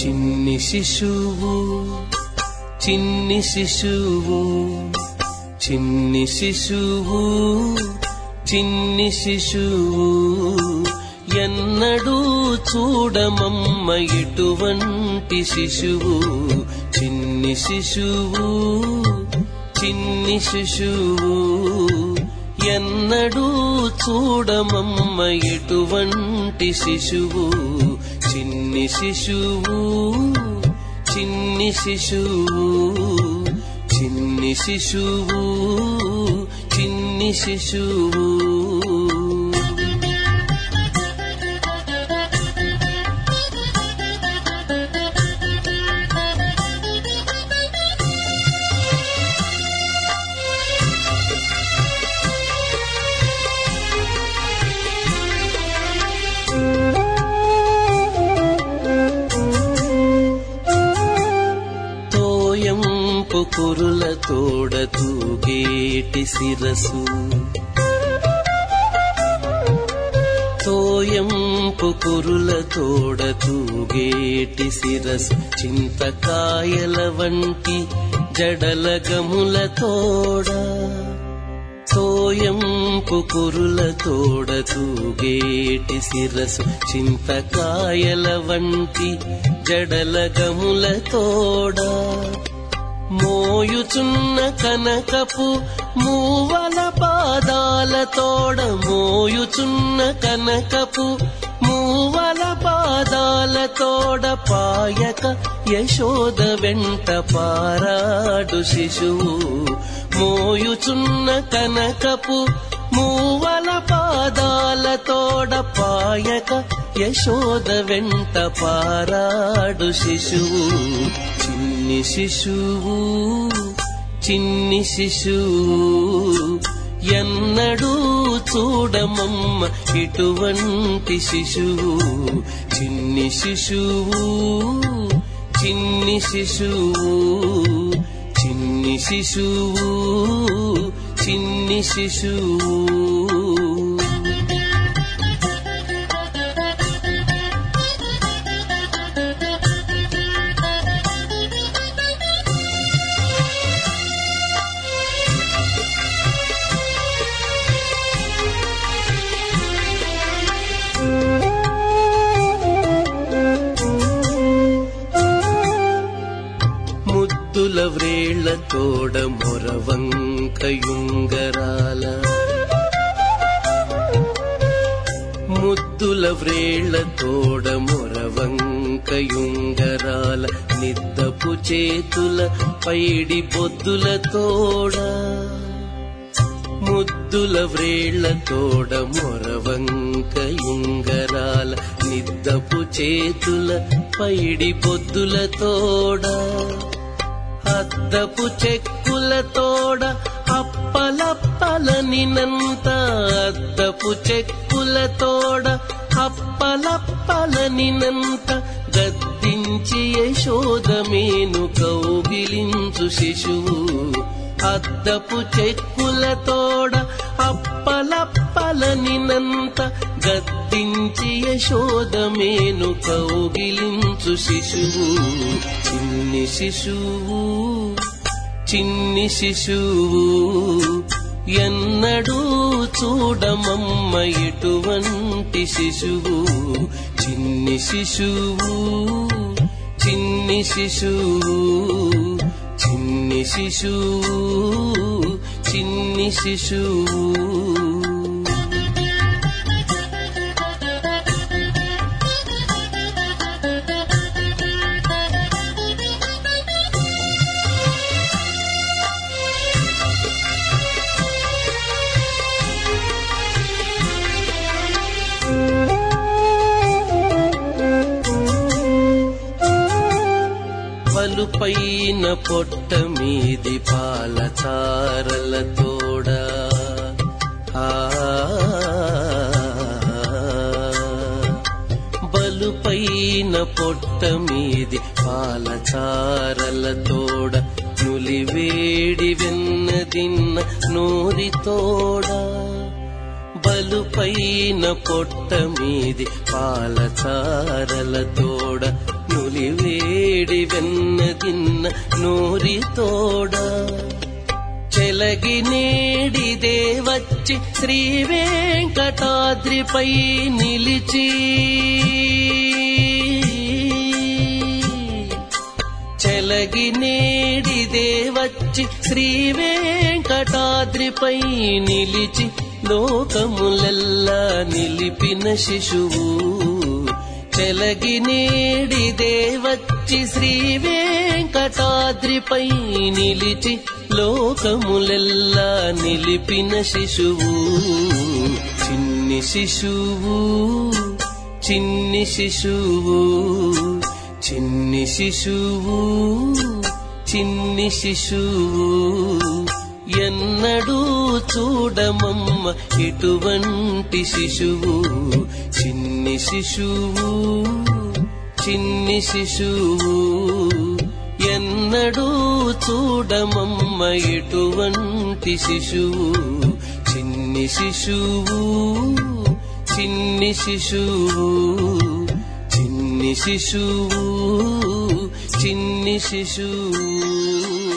చిన్ని శిశువు చిన్ని శిశువు చిన్ని శిశువు చిన్ని శిశువు ఎన్నడూ చూడమమ్మ ఇటువంటి శిశువు చిన్ని శిశువు చిన్ని శిశువు ఎన్నడూ చూడమమ్మ ఎటువంటి శిశువు చిన్ని శిశువు చిన్ని శిశువు చిన్ని శిశువు చిన్ని శిశువు తోయంపు కురుల తోడ తూగేటి శిరసు తోయంపు కురుల తోడ తూగేటి శిరసు చింతకాయల వంటి జడల గముల తోడ తోయంపు కురుల తోడ తూగేటి శిరసు చింతకాయల వంటి జడల గముల తోడ మోయుచున్న కనకపు మూవల పాదాల తోడ మోయుచున్న కనకపు మూవల పాదాల తోడ పాయక యశోద వెంట పారాడు శిశువు మోయుచున్న కనకపు మూవల పాదాల తోడ పాయక యశోద వెంట పారాడు శిశువు చిన్ని శిశువు చిన్ని శిశువు ఎన్నడూ చూడమమ్మ ఇటువంటి శిశువు చిన్ని శిశువు చిన్ని శిశువు చిన్ని శిశువు చిన్ని శిశువు ముద్దుల వ్రేళ్ల తోడ మొరవంకయుంగరాల ముద్దుల వ్రేళ్ల తోడ మొరవంకయుంగరాల నిద్దపు చేతుల పైడి బొద్దుల తోడ ముద్దుల వ్రేళ్ల తోడ మొరవంకయుంగరాల నిద్దపు చేతుల పైడి బొద్దుల తోడ అద్దపు చెక్కుల తోడ అప్పలప్పలనినంత అద్దపు చెక్కుల తోడ అప్పలప్పలనినంత గద్దించి యశోదమేను కౌగిలించు శిశువు అద్దపు చెక్కుల తోడ అప్పలప్పలనినంత గద్దించి యశోదమేను కౌగిలించు శిశువు చిన్ని శిశువు చిన్ని శిశువు ఎన్నడూ చూడమమ్మ ఇటువంటి శిశువు చిన్ని శిశువు చిన్ని శిశువు చిన్ని శిశువు చిన్ని శిశువు పలుపైన పొట్ట మీది పాల చారల తోడ ఆ బలుపైన పొట్ట మీది పాల చారల తోడ నులివేడి వెన్నదిన్న నోరి తోడ పొట్ట మీది పాల చారల తోడ నులివే వెన్నదిన్న నూరితోడ చెలగి నేడిదే వచ్చి శ్రీ వెంకటాద్రిపై నిలిచి చెలగి నేడిదే వచ్చి శ్రీ వెంకటాద్రిపై నిలిచి లోకములెల్లా నిలిపిన శిశువు చెలగి నేడిదే వచ్చి శ్రీ వెంకటాద్రిపై నిలిచి లోకములెల్లా నిలిపిన శిశువు చిన్ని శిశువు చిన్ని శిశువు చిన్ని శిశువు చిన్ని శిశువు ఎన్నడూ చూడమమ్మ ఇటువంటి శిశువు చిన్ని శిశువు చిన్ని శిశువు ఎన్నడూ చూడమమ్మ ఇటువంటి శిశువు చిన్ని శిశువు చిన్ని శిశువు చిన్ని శిశువు చిన్ని శిశువు